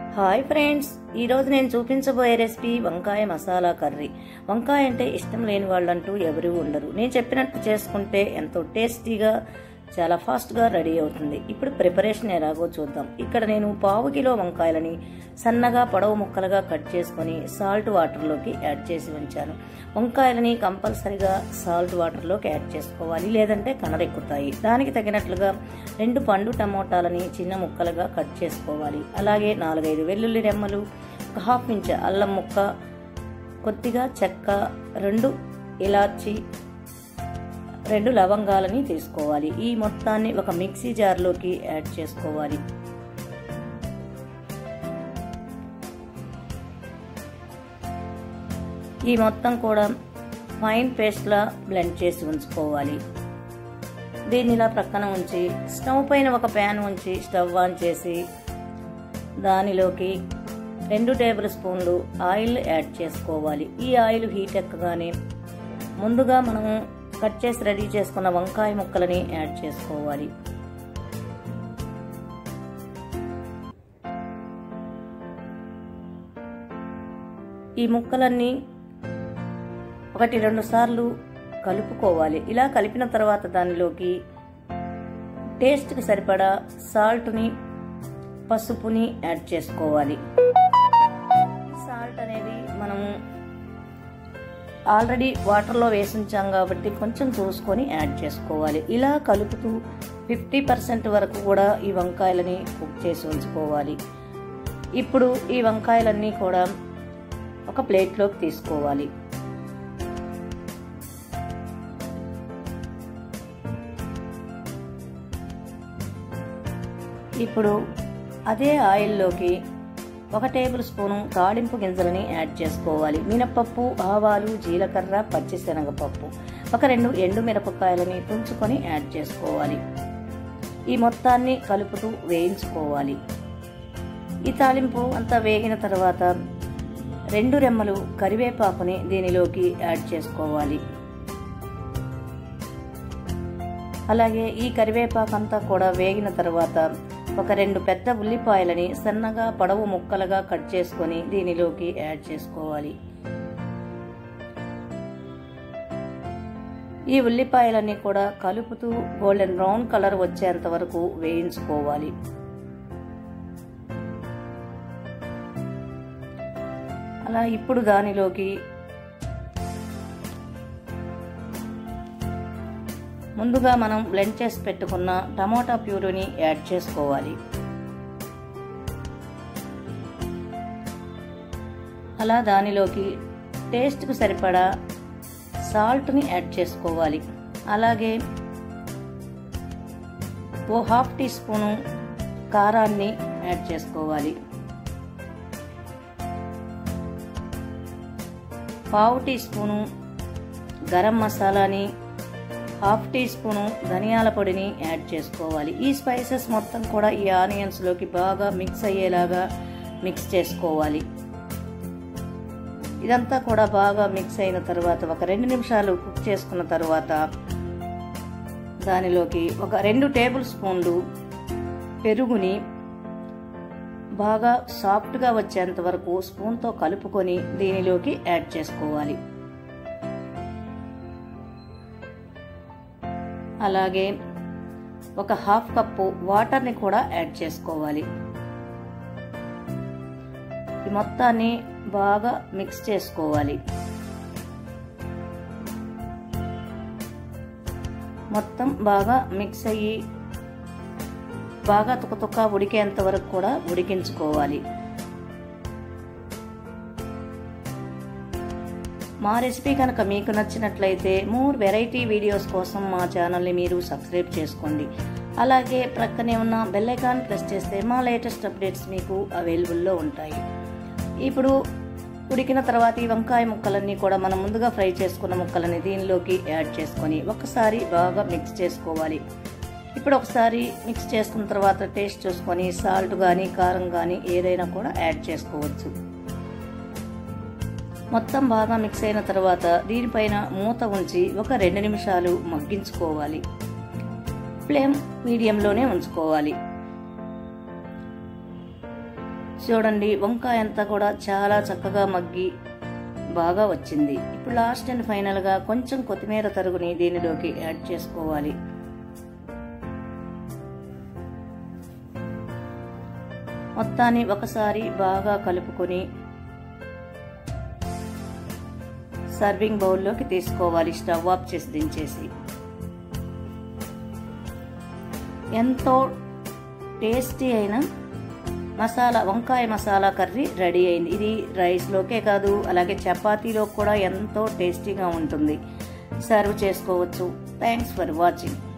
hi friends ఈరోజు నేను చూపించబోయే రెసిపీ వంకాయ మసాలా కర్రీ వంకాయ అంటే ఇష్టం లేని వాళ్ళంటూ ఎవరూ ఉండరు నేను చెప్పినట్టు చేసుకుంటే ఎంతో టేస్టీగా చాలా ఫాస్ట్గా రెడీ అవుతుంది ఇప్పుడు ప్రిపరేషన్ ఎలాగో చూద్దాం ఇక్కడ నేను పావు కిలో వంకాయలని సన్నగా పొడవు ముక్కలుగా కట్ చేసుకొని సాల్ట్ వాటర్లోకి యాడ్ చేసి ఉంచాను వంకాయలని కంపల్సరిగా సాల్ట్ వాటర్లోకి యాడ్ చేసుకోవాలి లేదంటే కనరెక్కుతాయి దానికి తగినట్లుగా రెండు పండు టమోటాలని చిన్న ముక్కలుగా కట్ చేసుకోవాలి అలాగే నాలుగైదు వెల్లుల్లి రెమ్మలు ఒక హాఫ్ ఇంచ్ అల్లం ముక్క కొద్దిగా చెక్క రెండు ఇలాచి రెండు లవంగాలని తీసుకోవాలి ఈ మొత్తాన్ని ఒక మిక్సీ జార్లోకి యాడ్ చేసుకోవాలి ఈ మొత్తం కూడా ఫైన్ పేస్ట్లా బ్లెండ్ చేసి ఉంచుకోవాలి దీన్ని ఇలా ప్రక్కన ఉంచి స్టవ్ పైన ఒక ప్యాన్ ఉంచి స్టవ్ ఆన్ చేసి దానిలోకి రెండు టేబుల్ స్పూన్లు ఆయిల్ యాడ్ చేసుకోవాలి ఈ ఆయిల్ హీట్ ఎక్కగానే ముందుగా మనము కట్ చేసి రెడీ చేసుకున్న వంకాయ ముక్కలని యాడ్ చేసుకోవాలి ఈ ముక్కలన్నీ ఒకటి రెండు సార్లు కలుపుకోవాలి ఇలా కలిపిన తర్వాత దానిలోకి టేస్ట్కి సరిపడా సాల్ట్ని పసుపుని యాడ్ చేసుకోవాలి సాల్ట్ అనేది మనము ఆల్రెడీ వాటర్లో వేసి ఉంచాం కాబట్టి కొంచెం చూసుకొని యాడ్ చేసుకోవాలి ఇలా కలుపుతూ ఫిఫ్టీ పర్సెంట్ వరకు కూడా ఈ వంకాయలని కుక్ చేసి ఉంచుకోవాలి ఇప్పుడు ఈ వంకాయలన్నీ కూడా ఒక ప్లేట్లోకి తీసుకోవాలి ఇప్పుడు అదే ఆయిల్లోకి ఒక టేబుల్ స్పూను తాళింపు గింజలని యాడ్ చేసుకోవాలి మినపప్పు ఆవాలు జీలకర్ర పచ్చిశనగపప్పు ఒక రెండు ఎండు మిరపకాయలని తుంచుకొని యాడ్ చేసుకోవాలి ఈ మొత్తాన్ని కలుపుతూ వేయించుకోవాలి ఈ తాలింపు అంతా వేగిన తర్వాత రెండు రెమ్మలు కరివేపాకుని దీనిలోకి యాడ్ చేసుకోవాలి అలాగే ఈ కరివేపాకు అంతా కూడా వేగిన తర్వాత ఒక రెండు పెద్ద ఉల్లిపాయలని సన్నగా పొడవు ముక్కలుగా కట్ చేసుకొని దీనిలోకి యాడ్ చేసుకోవాలి ఈ ఉల్లిపాయలన్నీ కూడా కలుపుతూ గోల్డెన్ బ్రౌన్ కలర్ వచ్చేంత వరకు వేయించుకోవాలి అలా ఇప్పుడు దానిలోకి ముందుగా మనం బ్లెండ్ చేసి పెట్టుకున్న టమోటా ప్యూరీని యాడ్ చేసుకోవాలి అలా దానిలోకి టేస్ట్కు సరిపడా సాల్ట్ని యాడ్ చేసుకోవాలి అలాగే ఓ హాఫ్ టీ స్పూను కారాన్ని యాడ్ చేసుకోవాలి పావు టీ స్పూను గరం మసాలాని హాఫ్ టీ స్పూను ధనియాల పొడిని యాడ్ చేసుకోవాలి ఈ స్పైసెస్ మొత్తం కూడా ఈ ఆనియన్స్లోకి బాగా మిక్స్ అయ్యేలాగా మిక్స్ చేసుకోవాలి ఇదంతా కూడా బాగా మిక్స్ అయిన తర్వాత ఒక రెండు నిమిషాలు కుక్ చేసుకున్న తర్వాత దానిలోకి ఒక రెండు టేబుల్ స్పూన్లు పెరుగుని బాగా సాఫ్ట్గా వచ్చేంత వరకు స్పూన్తో కలుపుకొని దీనిలోకి యాడ్ చేసుకోవాలి అలాగే ఒక హాఫ్ కప్పు వాటర్ని కూడా యాడ్ చేసుకోవాలి ఈ మొత్తాన్ని బాగా మిక్స్ చేసుకోవాలి మొత్తం బాగా మిక్స్ అయ్యి బాగా తుకతుక ఉడికేంత వరకు కూడా ఉడికించుకోవాలి మా రెసిపీ కనుక మీకు నచ్చినట్లయితే మోర్ వెరైటీ వీడియోస్ కోసం మా ఛానల్ని మీరు సబ్స్క్రైబ్ చేసుకోండి అలాగే ప్రక్కనే ఉన్న బెల్ ఐకాన్ ప్రెస్ చేస్తే మా లేటెస్ట్ అప్డేట్స్ మీకు అవైలబుల్లో ఉంటాయి ఇప్పుడు ఉడికిన తర్వాత ఈ వంకాయ ముక్కలన్నీ కూడా మనం ముందుగా ఫ్రై చేసుకున్న ముక్కలని దీనిలోకి యాడ్ చేసుకొని ఒకసారి బాగా మిక్స్ చేసుకోవాలి ఇప్పుడు ఒకసారి మిక్స్ చేసుకున్న తర్వాత టేస్ట్ చూసుకొని సాల్ట్ కానీ కారం కానీ ఏదైనా కూడా యాడ్ చేసుకోవచ్చు మొత్తం బాగా మిక్స్ అయిన తర్వాత దీనిపైన మూత ఉంచి ఒక రెండు నిమిషాలు మగ్గించుకోవాలి ఫ్లేమ్ మీడియంలోనే ఉంచుకోవాలి చూడండి వంకాయ అంతా కూడా చాలా చక్కగా మగ్గి బాగా వచ్చింది ఇప్పుడు లాస్ట్ అండ్ ఫైనల్గా కొంచెం కొత్తిమీర తరుగుని దీనిలోకి యాడ్ చేసుకోవాలి మొత్తాన్ని ఒకసారి బాగా కలుపుకొని సర్వింగ్ బౌల్లోకి తీసుకోవాలి స్టవ్ ఆఫ్ చేసి దించేసి ఎంతో టేస్టీ అయిన మసాలా వంకాయ మసాలా కర్రీ రెడీ అయింది ఇది రైస్లోకే కాదు అలాగే చపాతీలో కూడా ఎంతో టేస్టీగా ఉంటుంది సర్వ్ చేసుకోవచ్చు థ్యాంక్స్ ఫర్ వాచింగ్